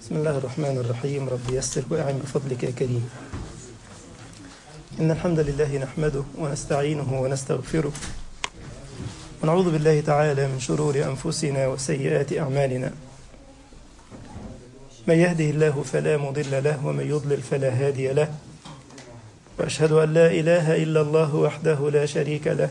بسم الله الرحمن الرحيم رب يسر وأعن بفضلك يا كريم إن الحمد لله نحمده ونستعينه ونستغفره ونعوذ بالله تعالى من شرور أنفسنا وسيئات أعمالنا من يهده الله فلا مضل له ومن يضلل فلا هادي له وأشهد أن لا إله إلا الله وحده لا شريك له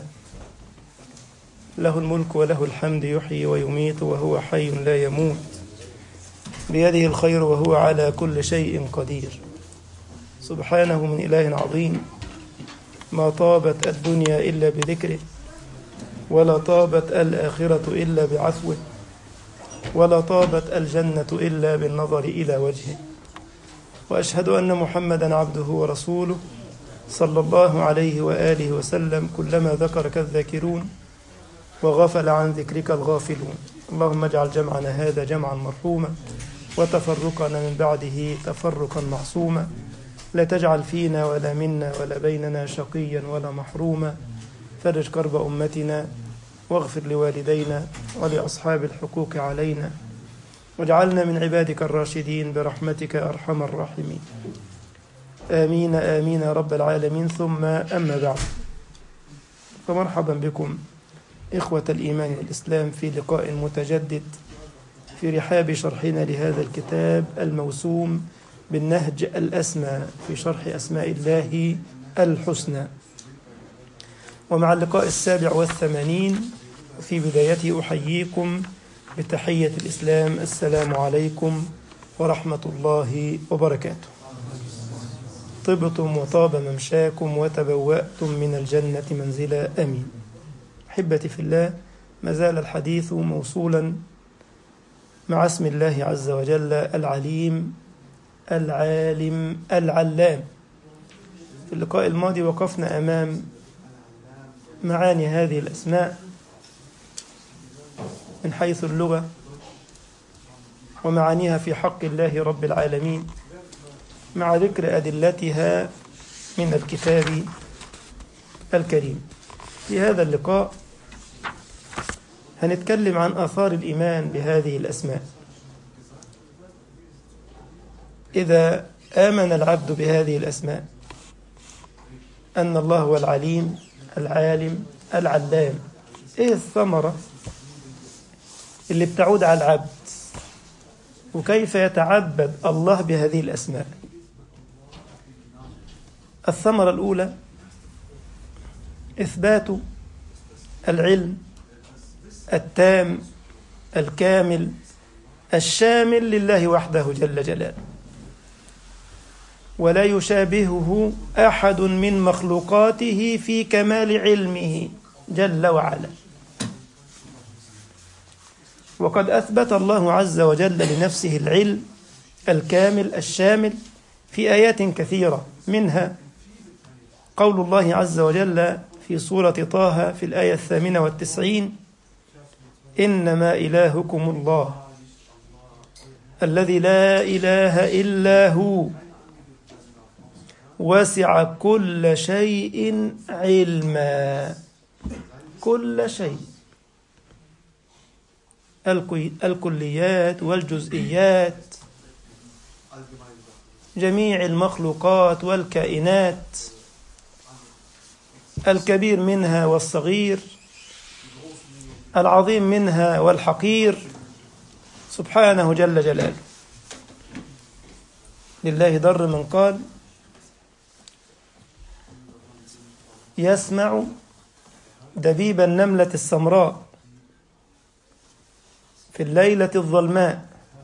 له الملك وله الحمد يحيي ويميت وهو حي لا يموت بيده الخير وهو على كل شيء قدير سبحانه من إله عظيم ما طابت الدنيا إلا بذكره ولا طابت الآخرة إلا بعفوه ولا طابت الجنة إلا بالنظر إلى وجهه وأشهد أن محمدا عبده ورسوله صلى الله عليه وآله وسلم كلما ذكرك الذاكرون وغفل عن ذكرك الغافلون اللهم اجعل جمعنا هذا جمعا مرحوما وتفرقنا من بعده تفرقا معصوما لا تجعل فينا ولا منا ولا بيننا شقيا ولا محروما فرج كرب أمتنا واغفر لوالدينا ولأصحاب الحقوق علينا واجعلنا من عبادك الراشدين برحمتك أرحم الراحمين آمين آمين يا رب العالمين ثم أما بعد فمرحبا بكم إخوة الإيمان والإسلام في لقاء متجدد في رحاب شرحنا لهذا الكتاب الموسوم بالنهج الأسمى في شرح أسماء الله الحسنى ومع اللقاء السابع والثمانين في بدايته أحييكم بتحية الإسلام السلام عليكم ورحمة الله وبركاته طبتم وطاب ممشاكم وتبوأتم من الجنة منزلا أمين أحبتي في الله ما زال الحديث موصولا مع اسم الله عز وجل العليم العالم العلام في اللقاء الماضي وقفنا أمام معاني هذه الأسماء من حيث اللغة ومعانيها في حق الله رب العالمين مع ذكر أدلتها من الكتاب الكريم في هذا اللقاء هنتكلم عن آثار الإيمان بهذه الأسماء إذا آمن العبد بهذه الأسماء أن الله هو العليم العالم العلام إيه الثمرة اللي بتعود على العبد وكيف يتعبد الله بهذه الأسماء الثمرة الأولى إثبات العلم التام الكامل الشامل لله وحده جل جلاله ولا يشابهه احد من مخلوقاته في كمال علمه جل وعلا وقد اثبت الله عز وجل لنفسه العلم الكامل الشامل في ايات كثيره منها قول الله عز وجل في سوره طه في الايه الثامنه والتسعين انما الهكم الله الذي لا اله الا هو وسع كل شيء علما كل شيء الكليات والجزئيات جميع المخلوقات والكائنات الكبير منها والصغير العظيم منها والحقير سبحانه جل جلاله لله در من قال يسمع دبيب النملة السمراء في الليلة الظلماء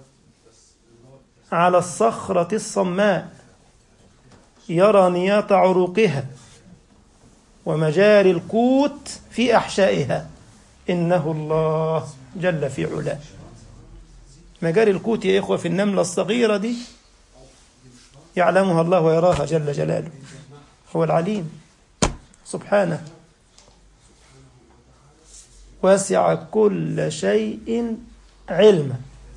على الصخرة الصماء يرى نياط عروقها ومجاري القوت في أحشائها إنه الله جل في علاه مجاري القوت يا إخوة في النملة الصغيرة دي يعلمها الله ويراها جل جلاله هو العليم سبحانه وسع كل شيء علما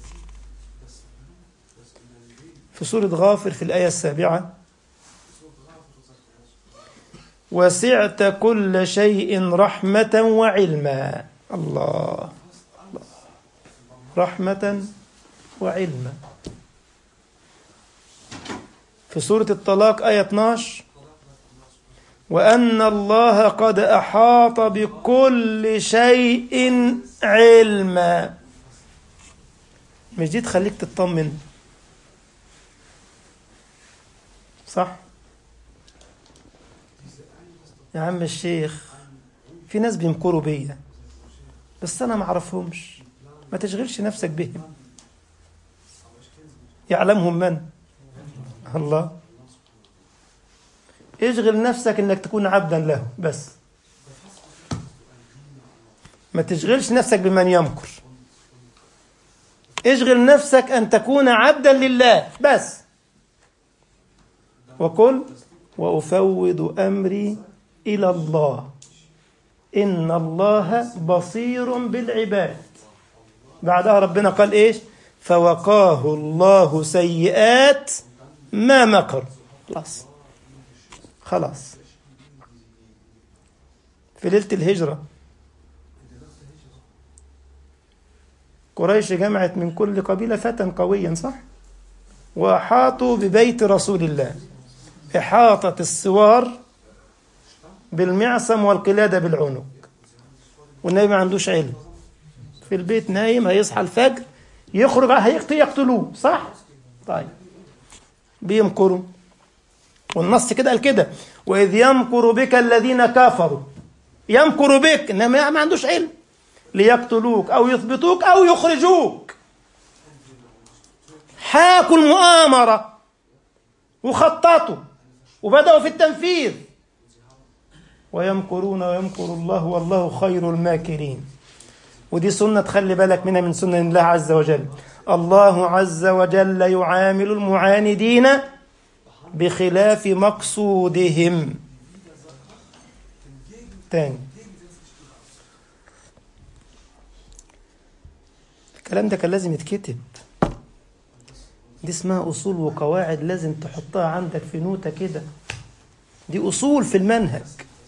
في سورة غافر في الآية السابعة وسعت كل شيء رحمة وعلما الله, الله رحمة وعلما في سورة الطلاق آية 12 وأن الله قد أحاط بكل شيء علما مش دي تخليك تطمن صح يا عم الشيخ في ناس بيمكروا بيا بس انا ما اعرفهمش ما تشغلش نفسك بهم يعلمهم من الله اشغل نفسك انك تكون عبدا له بس ما تشغلش نفسك بمن يمكر اشغل نفسك ان تكون عبدا لله بس وقل وافوض امري الى الله ان الله بصير بالعباد بعدها ربنا قال ايش فوقاه الله سيئات ما مكر خلاص خلاص في ليله الهجره قريش جمعت من كل قبيله فتى قويا صح واحاطوا ببيت رسول الله احاطه السوار بالمعصم والقلاده بالعنق والنبي ما عندوش علم في البيت نايم هيصحى الفجر يخرج هيقتل يقتلوه صح طيب بيمكروا والنص كده قال كده واذ يمكر بك الذين كفروا يمكر بك انما ما عندوش علم ليقتلوك او يثبتوك او يخرجوك حاكوا المؤامره وخططوا وبداوا في التنفيذ ويمكرون ويمكر الله والله خير الماكرين ودي سنة تخلي بالك منها من سنن الله عز وجل الله عز وجل يعامل المعاندين بخلاف مقصودهم تاني الكلام ده كان لازم يتكتب دي اسمها أصول وقواعد لازم تحطها عندك في نوتة كده دي أصول في المنهج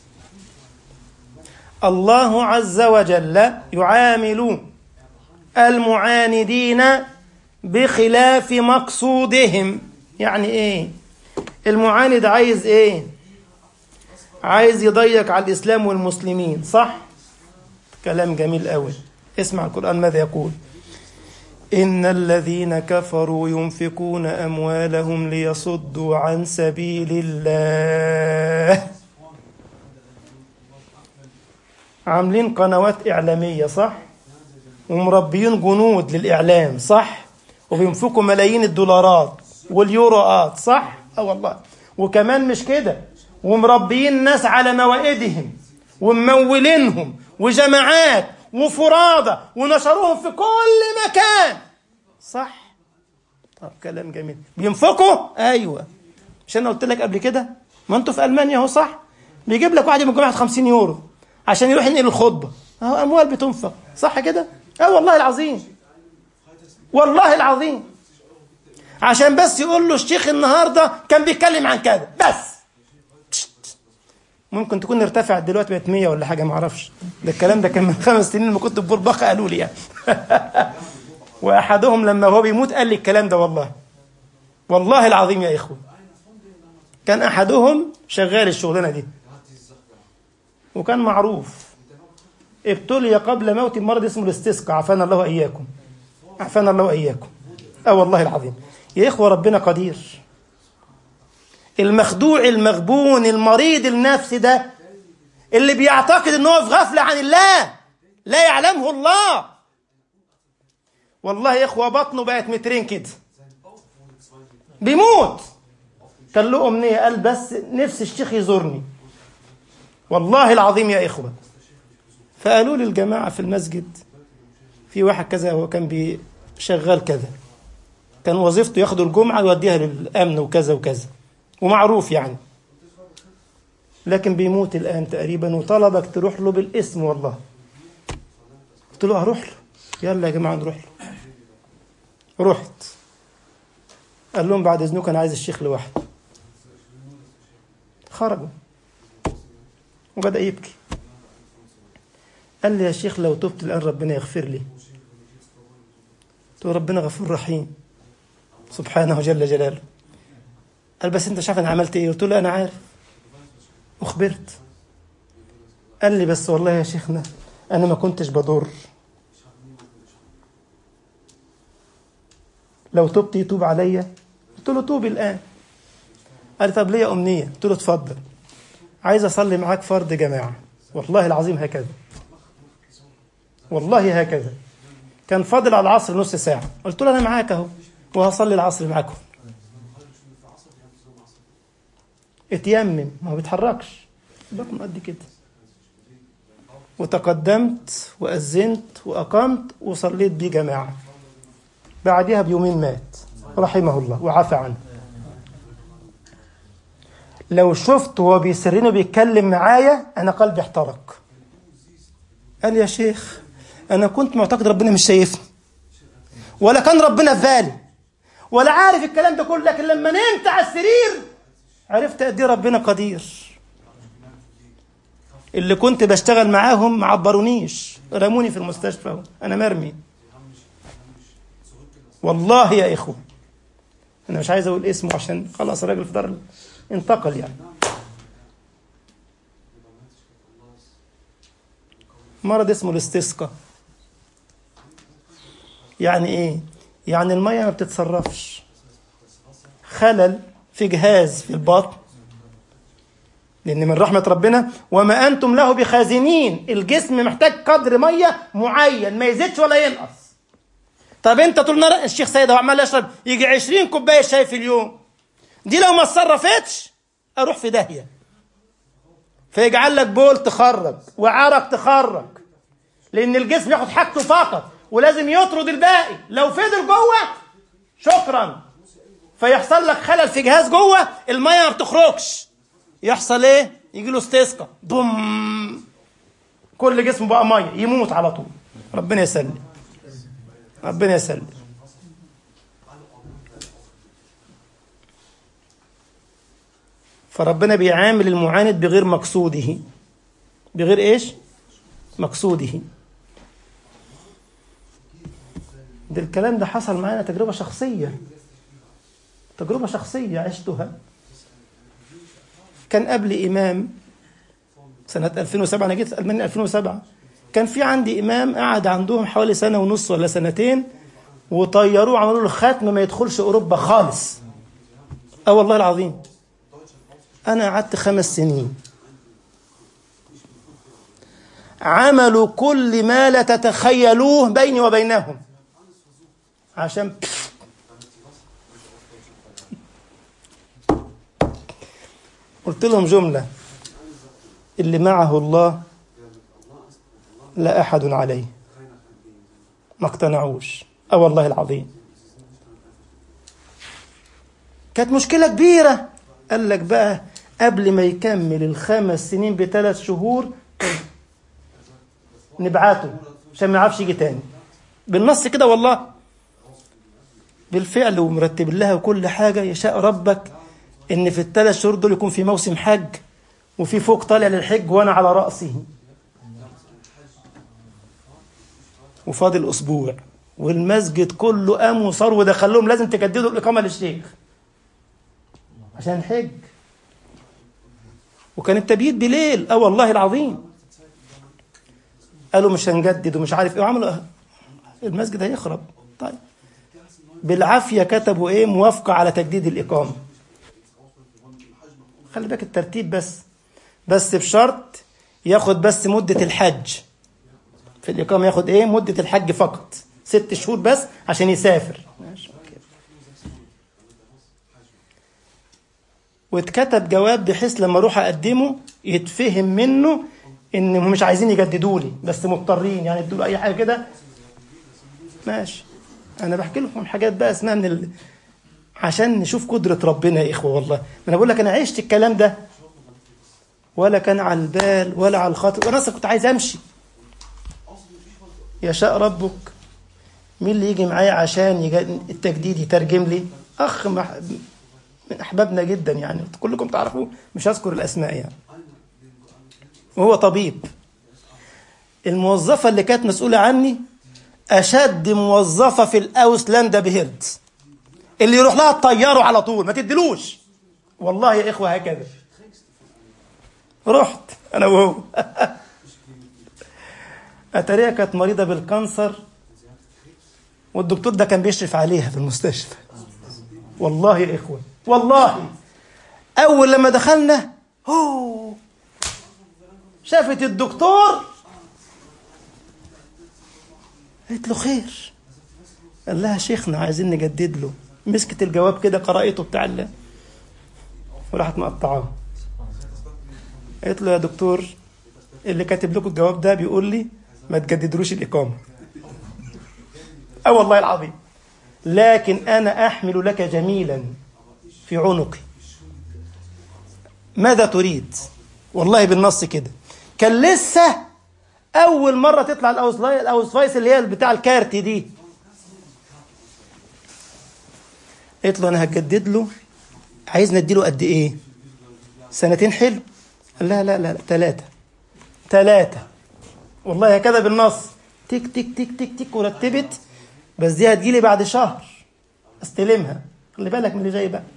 الله عز وجل يعامل المعاندين بخلاف مقصودهم يعني ايه المعاند عايز ايه عايز يضيق على الاسلام والمسلمين صح كلام جميل قوي اسمع القران ماذا يقول ان الذين كفروا ينفقون اموالهم ليصدوا عن سبيل الله عاملين قنوات إعلامية صح؟ ومربيين جنود للإعلام صح؟ وبينفقوا ملايين الدولارات واليوروات صح؟ اه والله وكمان مش كده ومربيين ناس على موائدهم وممولينهم وجماعات وفرادى ونشروهم في كل مكان صح؟ طب كلام جميل بينفقوا؟ ايوه مش انا قلت لك قبل كده؟ ما انتوا في المانيا اهو صح؟ بيجيب لك واحد من الجمعه 50 يورو عشان يروح ينقل الخطبة اهو أموال بتنفق صح كده؟ اه والله العظيم والله العظيم عشان بس يقول له الشيخ النهارده كان بيتكلم عن كذا بس ممكن تكون ارتفعت دلوقتي بقت 100 ولا حاجه ما اعرفش ده الكلام ده كان من خمس سنين لما كنت في بورباقه قالوا لي يعني واحدهم لما هو بيموت قال لي الكلام ده والله والله العظيم يا اخوه كان احدهم شغال الشغلانه دي وكان معروف ابتلي قبل موت مرض اسمه الاستسقاء عافانا الله واياكم عافانا الله واياكم اه والله العظيم يا اخوه ربنا قدير المخدوع المغبون المريض النفسي ده اللي بيعتقد ان هو في غفله عن الله لا يعلمه الله والله يا اخوه بطنه بقت مترين كده بيموت كان له امنيه قال بس نفس الشيخ يزورني والله العظيم يا إخوة فقالوا لي الجماعة في المسجد في واحد كذا هو كان شغال كذا كان وظيفته ياخد الجمعة ويوديها للأمن وكذا وكذا ومعروف يعني لكن بيموت الآن تقريبا وطلبك تروح له بالاسم والله قلت له هروح له يلا يا جماعة نروح له رحت قال لهم بعد إذنكم أنا عايز الشيخ لوحده خرجوا وبدأ يبكي قال لي يا شيخ لو تبت الآن ربنا يغفر لي قلت له ربنا غفور رحيم سبحانه جل جلاله قال بس انت شايف انا عملت ايه قلت له انا عارف اخبرت قال لي بس والله يا شيخنا انا ما كنتش بضر لو تبت يتوب عليا قلت له توب الان قال لي طب ليا امنيه قلت له اتفضل عايز اصلي معاك فرض جماعه والله العظيم هكذا والله هكذا كان فاضل على العصر نص ساعه قلت له انا معاك اهو وهصلي العصر معاكم اتيمم ما بيتحركش بطنه قد كده وتقدمت وأذنت وأقمت وصليت بيه جماعة بعدها بيومين مات رحمه الله وعفى عنه لو شفت وهو بيسرني بيتكلم معايا أنا قلبي احترق قال يا شيخ أنا كنت معتقد ربنا مش شايفني ولا كان ربنا في بالي ولا عارف الكلام ده كله لكن لما نمت على السرير عرفت قد ايه ربنا قدير اللي كنت بشتغل معاهم ما عبرونيش رموني في المستشفى انا مرمي والله يا اخوه انا مش عايز اقول اسمه عشان خلاص الراجل في دار انتقل يعني مرض اسمه الاستسقاء يعني ايه يعني الميه ما بتتصرفش خلل في جهاز في البطن لان من رحمه ربنا وما انتم له بخازنين الجسم محتاج قدر ميه معين ما يزيدش ولا ينقص طب انت طول النهار الشيخ سيد هو عمال يشرب يجي 20 كوبايه شاي في اليوم دي لو ما اتصرفتش اروح في داهيه فيجعل لك بول تخرج وعرق تخرج لان الجسم ياخد حاجته فقط ولازم يطرد الباقي لو فضل جوه شكرا فيحصل لك خلل في جهاز جوه الميه ما بتخرجش يحصل ايه يجي له استسقاء بوم كل جسمه بقى ميه يموت على طول ربنا يسلم ربنا يسلم فربنا بيعامل المعاند بغير مقصوده بغير ايش مقصوده ده الكلام ده حصل معانا تجربة شخصية تجربة شخصية عشتها كان قبل إمام سنة 2007 أنا جيت ألمانيا 2007 كان في عندي إمام قعد عندهم حوالي سنة ونص ولا سنتين وطيروه عملوا له ختم ما يدخلش أوروبا خالص أه والله العظيم أنا قعدت خمس سنين عملوا كل ما لا تتخيلوه بيني وبينهم عشان قلت لهم جملة اللي معه الله لا أحد عليه ما اقتنعوش أه والله العظيم كانت مشكلة كبيرة قال لك بقى قبل ما يكمل الخمس سنين بثلاث شهور نبعته عشان ما يعرفش يجي تاني بالنص كده والله بالفعل ومرتب لها كل حاجة يشاء ربك إن في الثلاث شهور دول يكون في موسم حج وفي فوق طالع للحج وأنا على رأسه وفاضل أسبوع والمسجد كله قام وصار ودخل لهم لازم تجددوا الإقامة للشيخ عشان الحج وكان التبييت بليل اه والله العظيم قالوا مش هنجدد ومش عارف ايه وعملوا المسجد هيخرب طيب بالعافيه كتبوا ايه موافقه على تجديد الاقامه خلي بالك الترتيب بس بس بشرط ياخد بس مده الحج في الاقامه ياخد ايه مده الحج فقط ست شهور بس عشان يسافر ماشي واتكتب جواب بحيث لما اروح اقدمه يتفهم منه ان مش عايزين يجددوا لي بس مضطرين يعني يدوا اي حاجه كده ماشي انا بحكي لكم حاجات بقى اسمها من ال... عشان نشوف قدرة ربنا يا إخوة والله أنا بقول لك أنا عشت الكلام ده ولا كان على البال ولا على الخاطر وأنا أصلا كنت عايز أمشي يشاء ربك مين اللي يجي معايا عشان يجي التجديد يترجم لي أخ مح... من أحبابنا جدا يعني كلكم تعرفوه مش هذكر الأسماء يعني وهو طبيب الموظفة اللي كانت مسؤولة عني أشد موظفة في الأوسلندا بهيرد اللي يروح لها تطيره على طول ما تدلوش والله يا إخوة هكذا رحت أنا وهو أتاريها كانت مريضة بالكانسر والدكتور ده كان بيشرف عليها في المستشفى والله يا إخوة والله أول لما دخلنا هو شافت الدكتور قالت له خير قال لها شيخنا عايزين نجدد له مسكت الجواب كده قرأته بتاع الله وراحت مقطعاه قالت له يا دكتور اللي كاتب لكم الجواب ده بيقول لي ما تجددلوش الإقامة اه والله العظيم لكن أنا أحمل لك جميلا في عنقي ماذا تريد والله بالنص كده كان لسه أول مرة تطلع الأوسفايس اللي هي بتاع الكارت دي قلت له أنا هجدد له عايز نديله قد إيه سنتين حلو قال لا لا لا ثلاثة ثلاثة والله هكذا بالنص تك تك تك تك تك ورتبت بس دي هتجيلي بعد شهر استلمها خلي بالك من اللي جاي بقى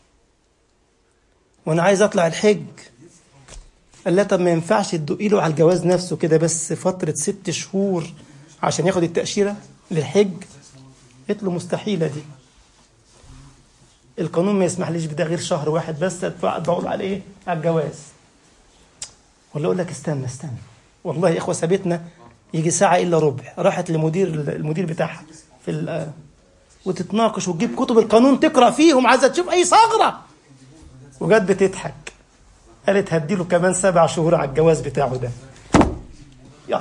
وانا عايز اطلع الحج قال لا طب ما ينفعش تدقي له على الجواز نفسه كده بس فترة ست شهور عشان ياخد التأشيرة للحج قلت له مستحيلة دي القانون ما يسمحليش بده غير شهر واحد بس ادفع له على ايه؟ على الجواز ولا اقول لك استنى استنى والله يا اخوه سابتنا يجي ساعه الا ربع راحت لمدير المدير بتاعها في وتتناقش وتجيب كتب القانون تقرا فيهم عايزه تشوف اي ثغره وجت بتضحك قالت هديله كمان سبع شهور على الجواز بتاعه ده يلا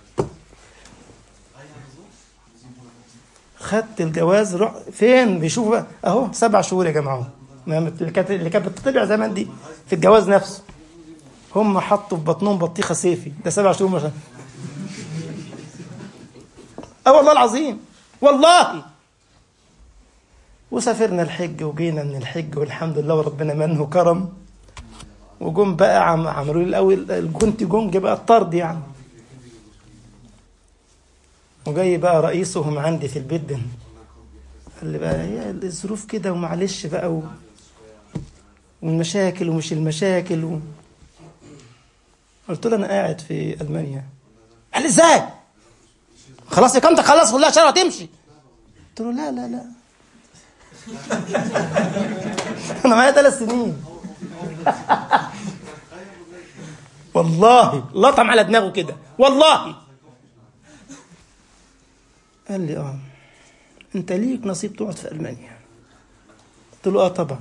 خدت الجواز روح فين بيشوفوا بقى اهو سبع شهور يا جماعه اللي كانت اللي كانت بتطبع زمان دي في الجواز نفسه هم حطوا في بطنهم بطيخه صيفي ده سبع شهور مثلا اه والله العظيم والله وسافرنا الحج وجينا من الحج والحمد لله وربنا منه كرم وجم بقى عم عملوا لي الاول الجنت جم بقى الطرد يعني وجاي بقى رئيسهم عندي في البيت ده قال لي بقى هي الظروف كده ومعلش بقى و... والمشاكل ومش المشاكل و... قلت له انا قاعد في المانيا قال لي ازاي خلاص اقامتك خلاص كلها شهر هتمشي قلت له لا لا لا انا معايا ثلاث سنين والله لطم على دماغه كده والله قال لي اه انت ليك نصيب تقعد في المانيا قلت له اه طبعا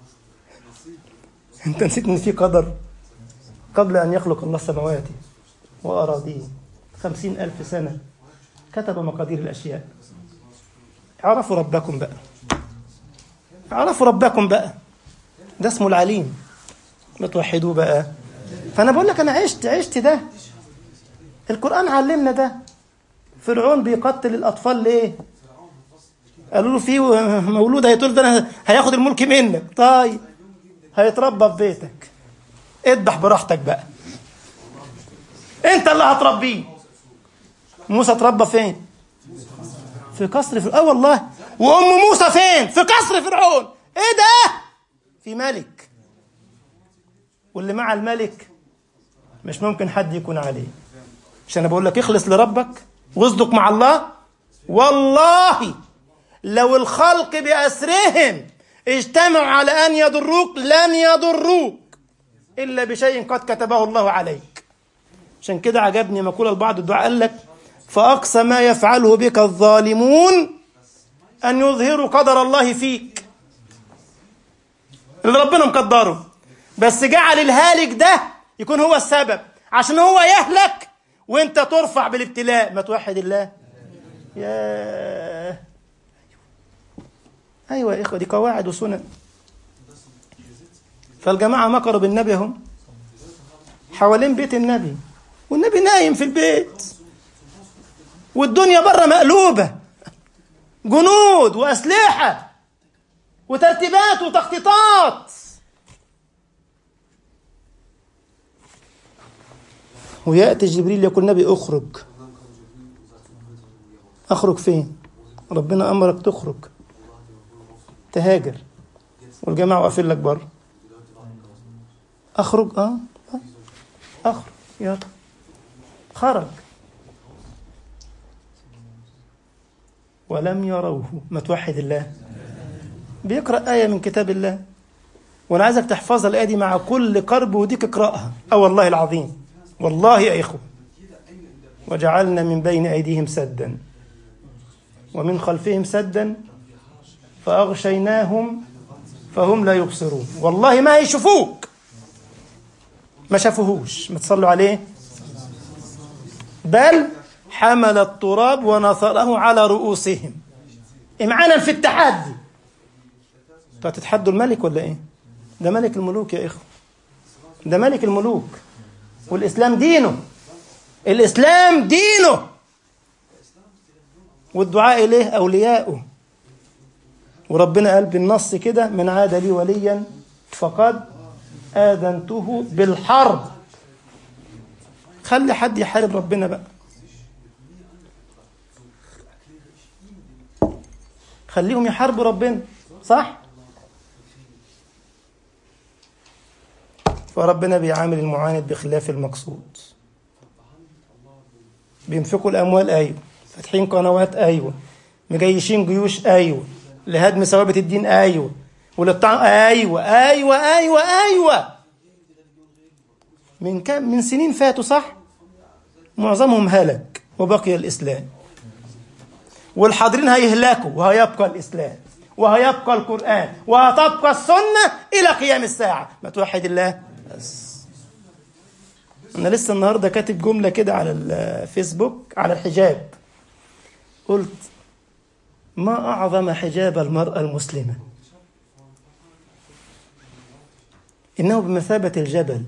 انت نسيت ان في قدر قبل ان يخلق الله السماوات واراضيه خمسين الف سنه كتب مقادير الاشياء عرفوا ربكم بقى عرفوا ربكم بقى ده اسمه العليم بتوحدوه بقى فانا بقول لك انا عشت عشت ده القران علمنا ده فرعون بيقتل الاطفال ليه قالوا له في مولود هيتولد انا هياخد الملك منك طيب هيتربى في بيتك اذبح براحتك بقى انت اللي هتربيه موسى اتربى فين في قصر فرعون اه والله وام موسى فين في قصر فرعون ايه ده في ملك واللي مع الملك مش ممكن حد يكون عليه مش انا بقول لك اخلص لربك واصدق مع الله والله لو الخلق بأسرهم اجتمعوا على أن يضروك لن يضروك إلا بشيء قد كتبه الله عليك عشان كده عجبني مقولة البعض الدعاء قال لك فأقصى ما يفعله بك الظالمون أن يظهروا قدر الله فيك اللي ربنا مقدره بس جعل الهالك ده يكون هو السبب عشان هو يهلك وانت ترفع بالابتلاء ما توحد الله يا ايوه يا اخوه دي قواعد وسنن فالجماعه مكروا بالنبي هم حوالين بيت النبي والنبي نايم في البيت والدنيا بره مقلوبه جنود واسلحه وترتيبات وتخطيطات ويأتي جبريل يقول نبي اخرج اخرج فين ربنا امرك تخرج تهاجر والجماعه واقفين لك بره اخرج اه آه. اخرج يلا خرج ولم يروه ما توحد الله بيقرأ آية من كتاب الله وأنا عايزك تحفظ الآية دي مع كل قرب وديك اقرأها أه والله العظيم والله يا إخوة وجعلنا من بين أيديهم سدا ومن خلفهم سدا فأغشيناهم فهم لا يبصرون والله ما يشوفوك ما شافوهوش ما تصلوا عليه بل حمل التراب ونثره على رؤوسهم امعانا في التحدي انتوا هتتحدوا الملك ولا ايه ده ملك الملوك يا اخوه ده ملك الملوك والاسلام دينه الاسلام دينه والدعاء اليه اولياؤه وربنا قال بالنص كده من عاد لي وليا فقد آذنته بالحرب خلي حد يحارب ربنا بقى خليهم يحاربوا ربنا صح فربنا بيعامل المعاند بخلاف المقصود بينفقوا الأموال أيوة فاتحين قنوات أيوة مجيشين جيوش أيوة لهدم ثوابت الدين أيوة وللطعن أيوة أيوة أيوة أيوة من كم من سنين فاتوا صح معظمهم هلك وبقي الإسلام والحاضرين هيهلكوا وهيبقى الإسلام وهيبقى القرآن وهتبقى السنة إلى قيام الساعة ما توحد الله بس أنا لسه النهاردة كاتب جملة كده على الفيسبوك على الحجاب قلت ما أعظم حجاب المرأة المسلمة إنه بمثابة الجبل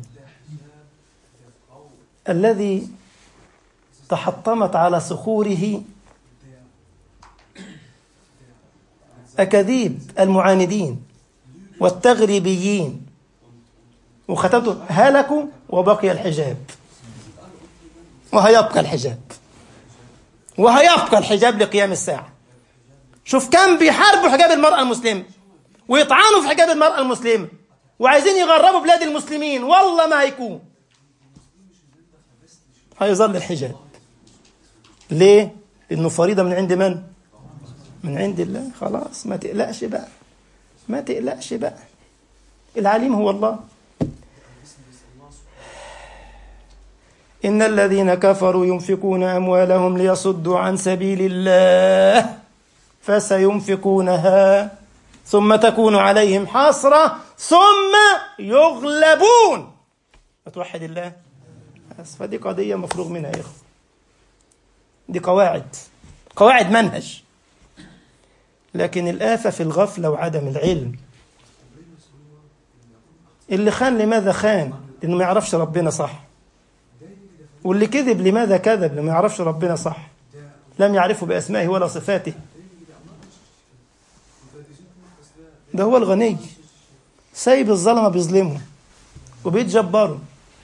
الذي تحطمت على صخوره أكاذيب المعاندين والتغريبيين وختمته هلكوا وبقي الحجاب وهيبقى الحجاب وهيبقى الحجاب لقيام الساعة شوف كم بيحاربوا حجاب المرأة المسلمة ويطعنوا في حجاب المرأة المسلمة وعايزين يغربوا بلاد المسلمين والله ما هيكون هيظل الحجاب ليه؟ لأنه فريضة من عند من؟ من عند الله خلاص ما تقلقش بقى ما تقلقش بقى العليم هو الله إن الذين كفروا ينفقون أموالهم ليصدوا عن سبيل الله فسينفقونها ثم تكون عليهم حسرة ثم يغلبون توحد الله بس فدي قضية مفروغ منها يا إخوة دي قواعد قواعد منهج لكن الآفة في الغفلة وعدم العلم اللي خان لماذا خان لأنه ما يعرفش ربنا صح واللي كذب لماذا كذب لأنه ما يعرفش ربنا صح لم يعرفه بأسمائه ولا صفاته ده هو الغني سايب الظلمة بيظلمه وبيتجبروا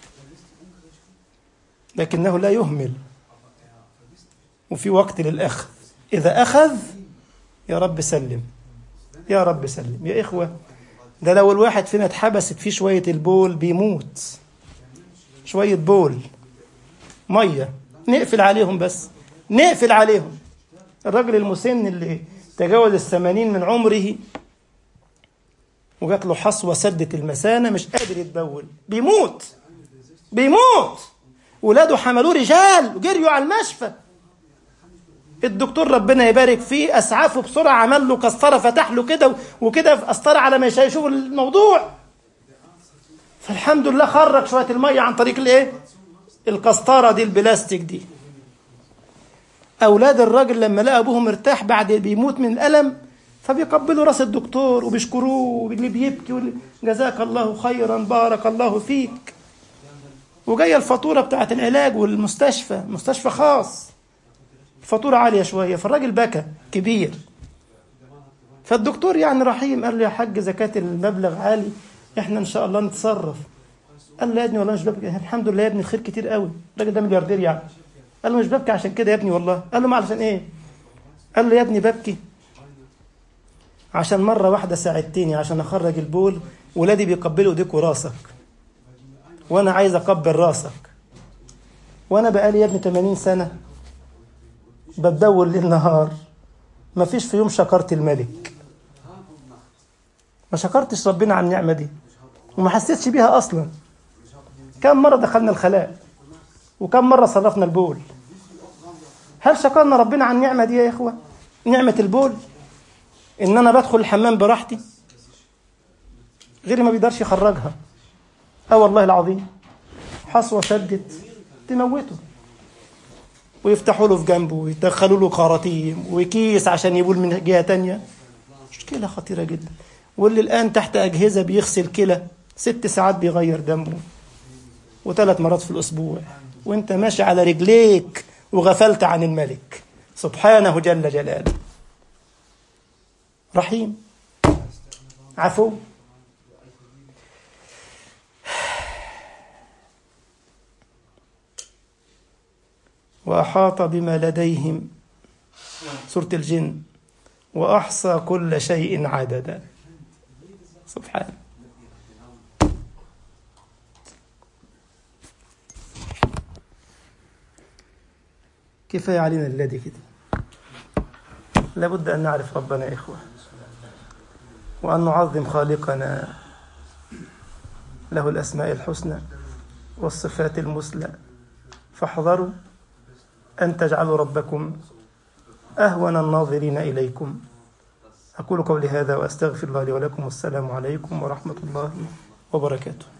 لكنه لا يهمل وفي وقت للأخذ إذا أخذ يا رب سلم يا رب سلم يا إخوة ده لو الواحد فينا اتحبست فيه شوية البول بيموت شوية بول مية نقفل عليهم بس نقفل عليهم الراجل المسن اللي تجاوز الثمانين من عمره وجات له حصوة سدت المثانة مش قادر يتبول بيموت بيموت ولاده حملوه رجال وجريوا على المشفى الدكتور ربنا يبارك فيه اسعفه بسرعه عمل له قسطره فتح له كده وكده في قسطره على ما يشوف الموضوع فالحمد لله خرج شويه الميه عن طريق الايه القسطره دي البلاستيك دي اولاد الراجل لما لقى ابوهم مرتاح بعد بيموت من الالم فبيقبلوا راس الدكتور وبيشكروه واللي بيبكي واللي جزاك الله خيرا بارك الله فيك وجايه الفاتوره بتاعت العلاج والمستشفى مستشفى خاص الفاتورة عالية شوية فالراجل بكى كبير فالدكتور يعني رحيم قال له يا حاج زكاة المبلغ عالي احنا ان شاء الله نتصرف قال له يا ابني والله مش ببكي الحمد لله يا ابني الخير كتير قوي الراجل ده ملياردير يعني قال له مش ببكي عشان كده يا ابني والله قال له ما علشان ايه قال له يا ابني ببكي عشان مرة واحدة ساعدتني عشان اخرج البول ولادي بيقبلوا ايديك وراسك وانا عايز اقبل راسك وانا بقالي يا ابني 80 سنه بتدور ليل نهار ما فيش في يوم شكرت الملك ما شكرتش ربنا على النعمه دي وما حسيتش بيها اصلا كم مره دخلنا الخلاء وكم مره صرفنا البول هل شكرنا ربنا على النعمه دي يا اخوه نعمه البول ان انا بدخل الحمام براحتي غيري ما بيقدرش يخرجها اه والله العظيم حصوه شدت تموته ويفتحوا له في جنبه ويدخلوا له خراطيم وكيس عشان يبول من جهه تانية مشكله خطيره جدا واللي الان تحت اجهزه بيغسل كلى ست ساعات بيغير دمه وثلاث مرات في الاسبوع وانت ماشي على رجليك وغفلت عن الملك سبحانه جل جلاله رحيم عفو وأحاط بما لديهم سورة الجن وأحصى كل شيء عددا سبحانه كفاية علينا الذي كده لابد أن نعرف ربنا يا إخوة وأن نعظم خالقنا له الأسماء الحسنى والصفات المثلى فاحذروا أن تجعلوا ربكم أهون الناظرين إليكم أقول قولي هذا وأستغفر الله لي ولكم والسلام عليكم ورحمة الله وبركاته